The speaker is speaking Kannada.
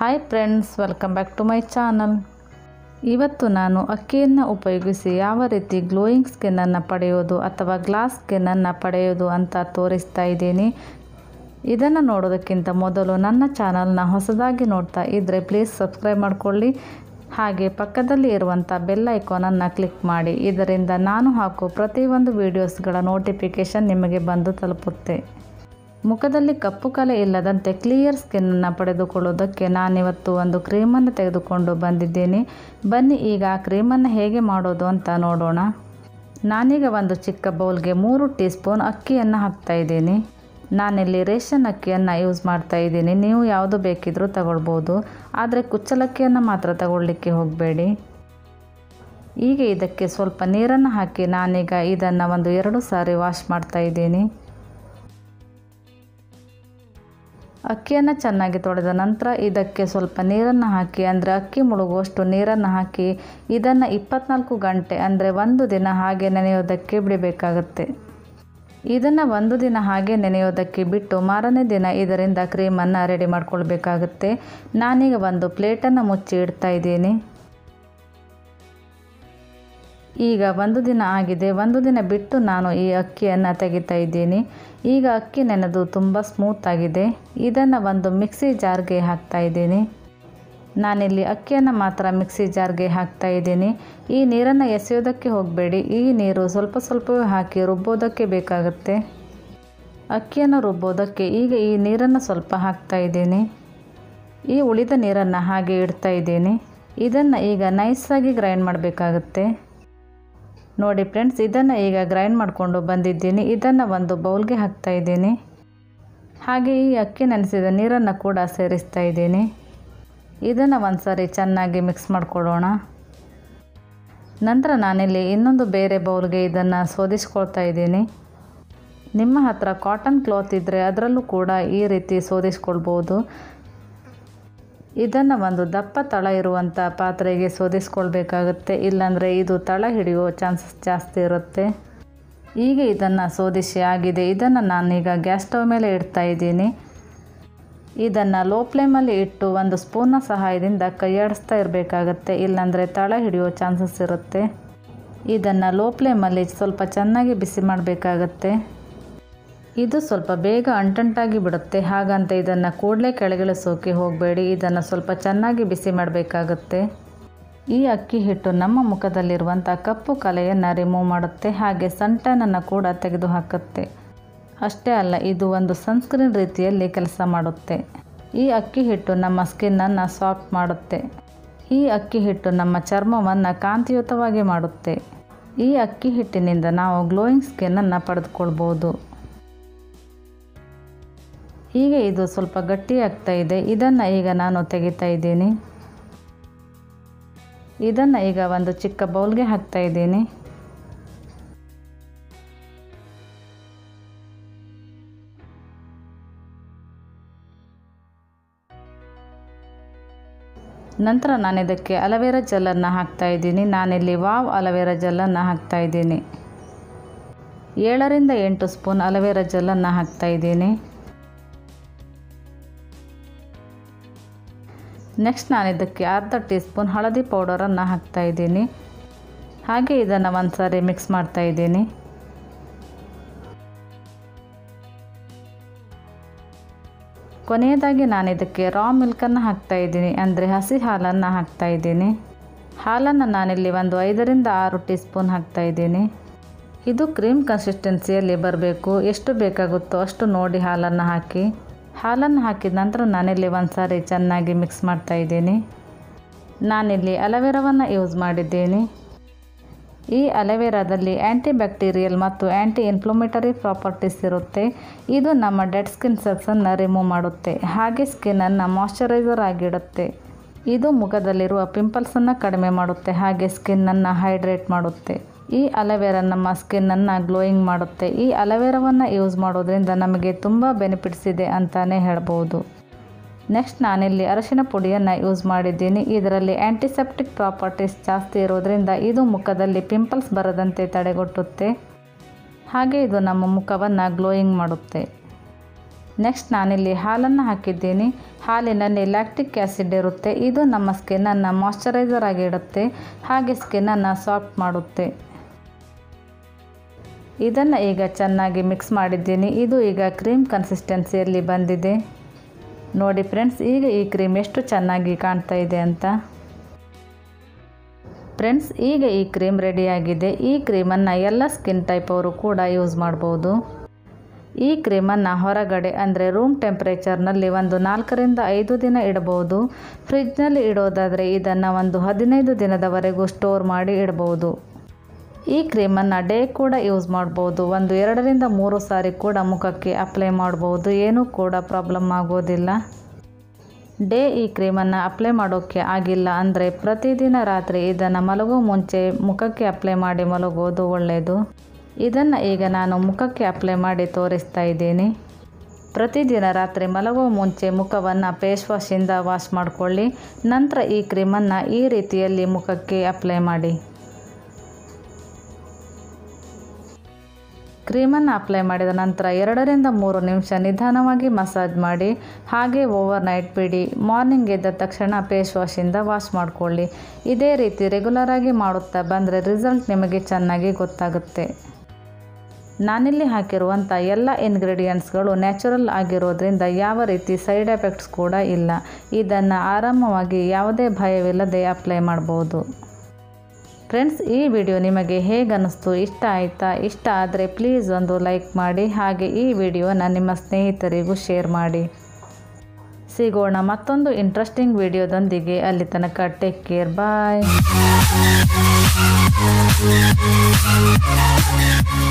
hi friends welcome back to my channel ಇವತ್ತು ನಾನು ಅಕ್ಕಿಯನ್ನು ಉಪಯೋಗಿಸಿ ಯಾವ ರೀತಿ ಗ್ಲೋಯಿಂಗ್ ಸ್ಕಿನ್ನನ್ನು ಪಡೆಯೋದು ಅಥವಾ ಗ್ಲಾಸ್ ಸ್ಕಿನ್ನನ್ನು ಪಡೆಯೋದು ಅಂತ ತೋರಿಸ್ತಾ ಇದ್ದೀನಿ ಇದನ್ನು ನೋಡೋದಕ್ಕಿಂತ ಮೊದಲು ನನ್ನ ಚಾನಲ್ನ ಹೊಸದಾಗಿ ನೋಡ್ತಾ ಇದ್ದರೆ ಪ್ಲೀಸ್ ಸಬ್ಸ್ಕ್ರೈಬ್ ಮಾಡಿಕೊಳ್ಳಿ ಹಾಗೆ ಪಕ್ಕದಲ್ಲಿ ಇರುವಂಥ ಬೆಲ್ ಐಕಾನನ್ನು ಕ್ಲಿಕ್ ಮಾಡಿ ಇದರಿಂದ ನಾನು ಹಾಕೋ ಪ್ರತಿಯೊಂದು ವೀಡಿಯೋಸ್ಗಳ ನೋಟಿಫಿಕೇಷನ್ ನಿಮಗೆ ಬಂದು ತಲುಪುತ್ತೆ ಮುಖದಲ್ಲಿ ಕಪ್ಪು ಕಲೆ ಇಲ್ಲದಂತೆ ಕ್ಲಿಯರ್ ಸ್ಕಿನ್ನನ್ನು ಪಡೆದುಕೊಳ್ಳೋದಕ್ಕೆ ನಾನಿವತ್ತು ಒಂದು ಕ್ರೀಮನ್ನು ತೆಗೆದುಕೊಂಡು ಬಂದಿದ್ದೀನಿ ಬನ್ನಿ ಈಗ ಆ ಕ್ರೀಮನ್ನು ಹೇಗೆ ಮಾಡೋದು ಅಂತ ನೋಡೋಣ ನಾನೀಗ ಒಂದು ಚಿಕ್ಕ ಬೌಲ್ಗೆ ಮೂರು ಟೀ ಸ್ಪೂನ್ ಅಕ್ಕಿಯನ್ನು ಹಾಕ್ತಾ ಇದ್ದೀನಿ ನಾನಿಲ್ಲಿ ರೇಷನ್ ಅಕ್ಕಿಯನ್ನು ಯೂಸ್ ಮಾಡ್ತಾ ಇದ್ದೀನಿ ನೀವು ಯಾವುದು ಬೇಕಿದ್ರೂ ತಗೊಳ್ಬೋದು ಆದರೆ ಕುಚ್ಚಲಕ್ಕಿಯನ್ನು ಮಾತ್ರ ತಗೊಳ್ಳಿಕ್ಕೆ ಹೋಗಬೇಡಿ ಈಗ ಇದಕ್ಕೆ ಸ್ವಲ್ಪ ನೀರನ್ನು ಹಾಕಿ ನಾನೀಗ ಇದನ್ನು ಒಂದು ಎರಡು ಸಾರಿ ವಾಶ್ ಮಾಡ್ತಾ ಇದ್ದೀನಿ ಅಕ್ಕಿಯನ್ನು ಚೆನ್ನಾಗಿ ತೊಳೆದ ನಂತರ ಇದಕ್ಕೆ ಸ್ವಲ್ಪ ನೀರನ್ನು ಹಾಕಿ ಅಂದರೆ ಅಕ್ಕಿ ಮುಳುಗುವಷ್ಟು ನೀರನ್ನು ಹಾಕಿ ಇದನ್ನು ಇಪ್ಪತ್ನಾಲ್ಕು ಗಂಟೆ ಅಂದರೆ ಒಂದು ದಿನ ಹಾಗೆ ನೆನೆಯೋದಕ್ಕೆ ಬಿಡಬೇಕಾಗತ್ತೆ ಇದನ್ನು ಒಂದು ದಿನ ಹಾಗೆ ನೆನೆಯೋದಕ್ಕೆ ಬಿಟ್ಟು ಮಾರನೇ ದಿನ ಇದರಿಂದ ಕ್ರೀಮನ್ನು ರೆಡಿ ಮಾಡ್ಕೊಳ್ಬೇಕಾಗುತ್ತೆ ನಾನೀಗ ಒಂದು ಪ್ಲೇಟನ್ನು ಮುಚ್ಚಿ ಇಡ್ತಾ ಇದ್ದೀನಿ ಈಗ ಒಂದು ದಿನ ಆಗಿದೆ ಒಂದು ದಿನ ಬಿಟ್ಟು ನಾನು ಈ ಅಕ್ಕಿಯನ್ನು ತೆಗಿತಾ ಇದ್ದೀನಿ ಈಗ ಅಕ್ಕಿ ನೆನೆದು ತುಂಬ ಸ್ಮೂತ್ ಆಗಿದೆ ಇದನ್ನು ಒಂದು ಮಿಕ್ಸಿ ಜಾರ್ಗೆ ಹಾಕ್ತಾ ಇದ್ದೀನಿ ನಾನಿಲ್ಲಿ ಅಕ್ಕಿಯನ್ನು ಮಾತ್ರ ಮಿಕ್ಸಿ ಜಾರ್ಗೆ ಹಾಕ್ತಾ ಇದ್ದೀನಿ ಈ ನೀರನ್ನು ಎಸೆಯೋದಕ್ಕೆ ಹೋಗಬೇಡಿ ಈ ನೀರು ಸ್ವಲ್ಪ ಸ್ವಲ್ಪವೇ ಹಾಕಿ ರುಬ್ಬೋದಕ್ಕೆ ಬೇಕಾಗುತ್ತೆ ಅಕ್ಕಿಯನ್ನು ರುಬ್ಬೋದಕ್ಕೆ ಈಗ ಈ ನೀರನ್ನು ಸ್ವಲ್ಪ ಹಾಕ್ತಾ ಇದ್ದೀನಿ ಈ ಉಳಿದ ನೀರನ್ನು ಹಾಗೆ ಇಡ್ತಾ ಇದ್ದೀನಿ ಇದನ್ನು ಈಗ ನೈಸಾಗಿ ಗ್ರೈಂಡ್ ಮಾಡಬೇಕಾಗುತ್ತೆ ನೋಡಿ ಫ್ರೆಂಡ್ಸ್ ಇದನ್ನು ಈಗ ಗ್ರೈಂಡ್ ಮಾಡಿಕೊಂಡು ಬಂದಿದ್ದೀನಿ ಇದನ್ನು ಒಂದು ಬೌಲ್ಗೆ ಹಾಕ್ತಾ ಇದ್ದೀನಿ ಹಾಗೆ ಈ ಅಕ್ಕಿ ನೆನೆಸಿದ ನೀರನ್ನು ಕೂಡ ಸೇರಿಸ್ತಾ ಇದ್ದೀನಿ ಇದನ್ನು ಒಂದು ಸಾರಿ ಚೆನ್ನಾಗಿ ಮಿಕ್ಸ್ ಮಾಡ್ಕೊಳ್ಳೋಣ ನಂತರ ನಾನಿಲ್ಲಿ ಇನ್ನೊಂದು ಬೇರೆ ಬೌಲ್ಗೆ ಇದನ್ನು ಸೋದಿಸ್ಕೊಳ್ತಾ ಇದ್ದೀನಿ ನಿಮ್ಮ ಹತ್ರ ಕಾಟನ್ ಕ್ಲಾತ್ ಇದ್ದರೆ ಅದರಲ್ಲೂ ಕೂಡ ಈ ರೀತಿ ಸೋದಿಸ್ಕೊಳ್ಬೋದು ಇದನ್ನು ಒಂದು ದಪ್ಪ ತಳ ಇರುವಂಥ ಪಾತ್ರೆಗೆ ಸೋದಿಸ್ಕೊಳ್ಬೇಕಾಗುತ್ತೆ ಇಲ್ಲಾಂದರೆ ಇದು ತಳ ಹಿಡಿಯೋ ಚಾನ್ಸಸ್ ಜಾಸ್ತಿ ಇರುತ್ತೆ ಈಗ ಇದನ್ನು ಸೋದಿಸಿ ಆಗಿದೆ ಇದನ್ನು ನಾನೀಗ ಗ್ಯಾಸ್ ಸ್ಟವ್ ಮೇಲೆ ಇಡ್ತಾ ಇದ್ದೀನಿ ಇದನ್ನು ಲೋ ಫ್ಲೇಮಲ್ಲಿ ಇಟ್ಟು ಒಂದು ಸ್ಪೂನ್ನ ಸಹಾಯದಿಂದ ಕೈಯಾಡಿಸ್ತಾ ಇರಬೇಕಾಗತ್ತೆ ಇಲ್ಲಾಂದರೆ ತಳ ಹಿಡಿಯೋ ಚಾನ್ಸಸ್ ಇರುತ್ತೆ ಇದನ್ನು ಲೋ ಫ್ಲೇಮಲ್ಲಿ ಸ್ವಲ್ಪ ಚೆನ್ನಾಗಿ ಬಿಸಿ ಮಾಡಬೇಕಾಗತ್ತೆ ಇದು ಸ್ವಲ್ಪ ಬೇಗ ಅಂಟಂಟಾಗಿ ಬಿಡುತ್ತೆ ಹಾಗಂತ ಇದನ್ನು ಕೂಡಲೇ ಕೆಳಗಿಳಿಸೋಕೆ ಹೋಗಬೇಡಿ ಇದನ್ನು ಸ್ವಲ್ಪ ಚೆನ್ನಾಗಿ ಬಿಸಿ ಮಾಡಬೇಕಾಗುತ್ತೆ ಈ ಅಕ್ಕಿ ಹಿಟ್ಟು ನಮ್ಮ ಮುಖದಲ್ಲಿರುವಂಥ ಕಪ್ಪು ಕಲೆಯನ್ನು ರಿಮೂವ್ ಮಾಡುತ್ತೆ ಹಾಗೆ ಸಂಟನನ್ನು ಕೂಡ ತೆಗೆದುಹಾಕುತ್ತೆ ಅಷ್ಟೇ ಅಲ್ಲ ಇದು ಒಂದು ಸನ್ಸ್ಕ್ರೀನ್ ರೀತಿಯಲ್ಲಿ ಕೆಲಸ ಮಾಡುತ್ತೆ ಈ ಅಕ್ಕಿ ಹಿಟ್ಟು ನಮ್ಮ ಸ್ಕಿನ್ನನ್ನು ಸಾಫ್ಟ್ ಮಾಡುತ್ತೆ ಈ ಅಕ್ಕಿ ಹಿಟ್ಟು ನಮ್ಮ ಚರ್ಮವನ್ನು ಕಾಂತಿಯುತವಾಗಿ ಮಾಡುತ್ತೆ ಈ ಅಕ್ಕಿ ಹಿಟ್ಟಿನಿಂದ ನಾವು ಗ್ಲೋಯಿಂಗ್ ಸ್ಕಿನ್ನನ್ನು ಪಡೆದುಕೊಳ್ಬೋದು ಈಗ ಇದು ಸ್ವಲ್ಪ ಗಟ್ಟಿಯಾಗ್ತಾ ಇದೆ ಇದನ್ನು ಈಗ ನಾನು ತೆಗಿತಾ ಇದ್ದೀನಿ ಇದನ್ನು ಈಗ ಒಂದು ಚಿಕ್ಕ ಬೌಲ್ಗೆ ಹಾಕ್ತಾ ಇದ್ದೀನಿ ನಂತರ ನಾನು ಇದಕ್ಕೆ ಅಲವೇರಾ ಜೆಲ್ಲನ್ನು ಹಾಕ್ತಾ ಇದ್ದೀನಿ ನಾನಿಲ್ಲಿ ವಾವ್ ಅಲವೇರಾ ಜೆಲ್ಲನ್ನು ಹಾಕ್ತಾ ಇದ್ದೀನಿ ಏಳರಿಂದ ಎಂಟು ಸ್ಪೂನ್ ಅಲವೇರಾ ಜೆಲ್ಲನ್ನು ಹಾಕ್ತಾ ಇದ್ದೀನಿ ನೆಕ್ಸ್ಟ್ ನಾನು ಇದಕ್ಕೆ ಅರ್ಧ ಟೀ ಸ್ಪೂನ್ ಹಳದಿ ಪೌಡರನ್ನು ಹಾಕ್ತಾ ಇದ್ದೀನಿ ಹಾಗೆ ಇದನ್ನು ಒಂದು ಸಾರಿ ಮಿಕ್ಸ್ ಮಾಡ್ತಾ ಇದ್ದೀನಿ ಕೊನೆಯದಾಗಿ ನಾನು ಇದಕ್ಕೆ ರಾ ಮಿಲ್ಕನ್ನು ಹಾಕ್ತಾ ಇದ್ದೀನಿ ಅಂದರೆ ಹಸಿ ಹಾಲನ್ನು ಹಾಕ್ತಾ ಇದ್ದೀನಿ ಹಾಲನ್ನು ನಾನಿಲ್ಲಿ ಒಂದು ಐದರಿಂದ ಆರು ಟೀ ಸ್ಪೂನ್ ಹಾಕ್ತಾ ಇದ್ದೀನಿ ಇದು ಕ್ರೀಮ್ ಕನ್ಸಿಸ್ಟೆನ್ಸಿಯಲ್ಲಿ ಬರಬೇಕು ಎಷ್ಟು ಬೇಕಾಗುತ್ತೋ ಅಷ್ಟು ನೋಡಿ ಹಾಲನ್ನು ಹಾಕಿ ಹಾಲನ್ನು ಹಾಕಿದ ನಂತರ ನಾನಿಲ್ಲಿ ಒಂದು ಸಾರಿ ಚೆನ್ನಾಗಿ ಮಿಕ್ಸ್ ಮಾಡ್ತಾ ಇದ್ದೀನಿ ನಾನಿಲ್ಲಿ ಅಲವೆರಾವನ್ನು ಯೂಸ್ ಮಾಡಿದ್ದೀನಿ ಈ ಅಲವೆರಾದಲ್ಲಿ ಆ್ಯಂಟಿ ಬ್ಯಾಕ್ಟೀರಿಯಲ್ ಮತ್ತು ಆ್ಯಂಟಿ ಇನ್ಫ್ಲಮೇಟರಿ ಪ್ರಾಪರ್ಟೀಸ್ ಇರುತ್ತೆ ಇದು ನಮ್ಮ ಡೆಡ್ ಸ್ಕಿನ್ ಸೆಲ್ಸನ್ನು ರಿಮೂವ್ ಮಾಡುತ್ತೆ ಹಾಗೆ ಸ್ಕಿನ್ನನ್ನು ಮಾಯ್ಶ್ಚರೈಸರ್ ಆಗಿಡುತ್ತೆ ಇದು ಮುಖದಲ್ಲಿರುವ ಪಿಂಪಲ್ಸನ್ನು ಕಡಿಮೆ ಮಾಡುತ್ತೆ ಹಾಗೆ ಸ್ಕಿನ್ನನ್ನು ಹೈಡ್ರೇಟ್ ಮಾಡುತ್ತೆ ಈ ಅಲವೆರಾ ನಮ್ಮ ಸ್ಕಿನ್ನನ್ನು ಗ್ಲೋಯಿಂಗ್ ಮಾಡುತ್ತೆ ಈ ಅಲವೆರಾವನ್ನು ಯೂಸ್ ಮಾಡೋದ್ರಿಂದ ನಮಗೆ ತುಂಬ ಬೆನಿಫಿಟ್ಸ್ ಇದೆ ಅಂತಲೇ ಹೇಳ್ಬೋದು ನೆಕ್ಸ್ಟ್ ನಾನಿಲ್ಲಿ ಅರಶಿನ ಪುಡಿಯನ್ನು ಯೂಸ್ ಮಾಡಿದ್ದೀನಿ ಇದರಲ್ಲಿ ಆ್ಯಂಟಿಸೆಪ್ಟಿಕ್ ಪ್ರಾಪರ್ಟೀಸ್ ಜಾಸ್ತಿ ಇರೋದ್ರಿಂದ ಇದು ಮುಖದಲ್ಲಿ ಪಿಂಪಲ್ಸ್ ಬರದಂತೆ ತಡೆಗಟ್ಟುತ್ತೆ ಹಾಗೆ ಇದು ನಮ್ಮ ಮುಖವನ್ನು ಗ್ಲೋಯಿಂಗ್ ಮಾಡುತ್ತೆ ನೆಕ್ಸ್ಟ್ ನಾನಿಲ್ಲಿ ಹಾಲನ್ನು ಹಾಕಿದ್ದೀನಿ ಹಾಲಿನಲ್ಲಿ ಲ್ಯಾಕ್ಟಿಕ್ ಆ್ಯಸಿಡ್ ಇರುತ್ತೆ ಇದು ನಮ್ಮ ಸ್ಕಿನ್ನನ್ನು ಮಾಯ್ಶ್ಚರೈಸರ್ ಆಗಿ ಇಡುತ್ತೆ ಹಾಗೆ ಸ್ಕಿನ್ನನ್ನು ಸಾಫ್ಟ್ ಮಾಡುತ್ತೆ ಇದನ್ನು ಈಗ ಚೆನ್ನಾಗಿ ಮಿಕ್ಸ್ ಮಾಡಿದ್ದೀನಿ ಇದು ಈಗ ಕ್ರೀಮ್ ಕನ್ಸಿಸ್ಟೆನ್ಸಿಯಲ್ಲಿ ಬಂದಿದೆ ನೋಡಿ ಫ್ರೆಂಡ್ಸ್ ಈಗ ಈ ಕ್ರೀಮ್ ಎಷ್ಟು ಚೆನ್ನಾಗಿ ಕಾಣ್ತಾ ಇದೆ ಅಂತ ಫ್ರೆಂಡ್ಸ್ ಈಗ ಈ ಕ್ರೀಮ್ ರೆಡಿಯಾಗಿದೆ ಈ ಕ್ರೀಮನ್ನು ಎಲ್ಲ ಸ್ಕಿನ್ ಟೈಪ್ ಅವರು ಕೂಡ ಯೂಸ್ ಮಾಡ್ಬೋದು ಈ ಕ್ರೀಮನ್ನು ಹೊರಗಡೆ ಅಂದರೆ ರೂಮ್ ಟೆಂಪ್ರೇಚರ್ನಲ್ಲಿ ಒಂದು ನಾಲ್ಕರಿಂದ ಐದು ದಿನ ಇಡಬಹುದು ಫ್ರಿಜ್ನಲ್ಲಿ ಇಡೋದಾದರೆ ಇದನ್ನು ಒಂದು ಹದಿನೈದು ದಿನದವರೆಗೂ ಸ್ಟೋರ್ ಮಾಡಿ ಇಡಬಹುದು ಈ ಕ್ರೀಮನ್ನು ಡೇ ಕೂಡ ಯೂಸ್ ಮಾಡ್ಬೋದು ಒಂದು ಎರಡರಿಂದ ಮೂರು ಸಾರಿ ಕೂಡ ಮುಖಕ್ಕೆ ಅಪ್ಲೈ ಮಾಡ್ಬೋದು ಏನೂ ಕೂಡ ಪ್ರಾಬ್ಲಮ್ ಆಗೋದಿಲ್ಲ ಡೇ ಈ ಕ್ರೀಮನ್ನು ಅಪ್ಲೈ ಮಾಡೋಕ್ಕೆ ಆಗಿಲ್ಲ ಅಂದರೆ ಪ್ರತಿದಿನ ರಾತ್ರಿ ಇದನ್ನು ಮಲಗೋ ಮುಂಚೆ ಮುಖಕ್ಕೆ ಅಪ್ಲೈ ಮಾಡಿ ಮಲಗೋದು ಒಳ್ಳೆಯದು ಇದನ್ನು ಈಗ ನಾನು ಮುಖಕ್ಕೆ ಅಪ್ಲೈ ಮಾಡಿ ತೋರಿಸ್ತಾ ಇದ್ದೀನಿ ಪ್ರತಿದಿನ ರಾತ್ರಿ ಮಲಗುವ ಮುಂಚೆ ಮುಖವನ್ನು ಫೇಸ್ ವಾಶಿಂದ ವಾಶ್ ಮಾಡಿಕೊಳ್ಳಿ ನಂತರ ಈ ಕ್ರೀಮನ್ನು ಈ ರೀತಿಯಲ್ಲಿ ಮುಖಕ್ಕೆ ಅಪ್ಲೈ ಮಾಡಿ ಕ್ರೀಮನ್ನು ಅಪ್ಲೈ ಮಾಡಿದ ನಂತರ ಎರಡರಿಂದ ಮೂರು ನಿಮಿಷ ನಿಧಾನವಾಗಿ ಮಸಾಜ್ ಮಾಡಿ ಹಾಗೆ ಓವರ್ ನೈಟ್ ಬಿಡಿ ಮಾರ್ನಿಂಗ್ ಎದ್ದ ತಕ್ಷಣ ಫೇಸ್ ವಾಶಿಂದ ವಾಶ್ ಮಾಡಿಕೊಳ್ಳಿ ಇದೇ ರೀತಿ ರೆಗ್ಯುಲರಾಗಿ ಮಾಡುತ್ತಾ ಬಂದರೆ ರಿಸಲ್ಟ್ ನಿಮಗೆ ಚೆನ್ನಾಗಿ ಗೊತ್ತಾಗುತ್ತೆ ನಾನಿಲ್ಲಿ ಹಾಕಿರುವಂಥ ಎಲ್ಲ ಇಂಗ್ರೀಡಿಯೆಂಟ್ಸ್ಗಳು ನ್ಯಾಚುರಲ್ ಆಗಿರೋದ್ರಿಂದ ಯಾವ ರೀತಿ ಸೈಡ್ ಎಫೆಕ್ಟ್ಸ್ ಕೂಡ ಇಲ್ಲ ಇದನ್ನು ಆರಾಮವಾಗಿ ಯಾವುದೇ ಭಯವಿಲ್ಲದೆ ಅಪ್ಲೈ ಮಾಡ್ಬೋದು ಫ್ರೆಂಡ್ಸ್ ಈ ವಿಡಿಯೋ ನಿಮಗೆ ಹೇಗೆ ಅನ್ನಿಸ್ತು ಇಷ್ಟ ಆಯಿತಾ ಇಷ್ಟ ಆದರೆ ಪ್ಲೀಸ್ ಒಂದು ಲೈಕ್ ಮಾಡಿ ಹಾಗೆ ಈ ವಿಡಿಯೋನ ನಿಮ್ಮ ಸ್ನೇಹಿತರಿಗೂ ಶೇರ್ ಮಾಡಿ ಸಿಗೋಣ ಮತ್ತೊಂದು ಇಂಟ್ರೆಸ್ಟಿಂಗ್ ವಿಡಿಯೋದೊಂದಿಗೆ ಅಲ್ಲಿ ತನಕ ಟೇಕ್ ಕೇರ್ ಬಾಯ್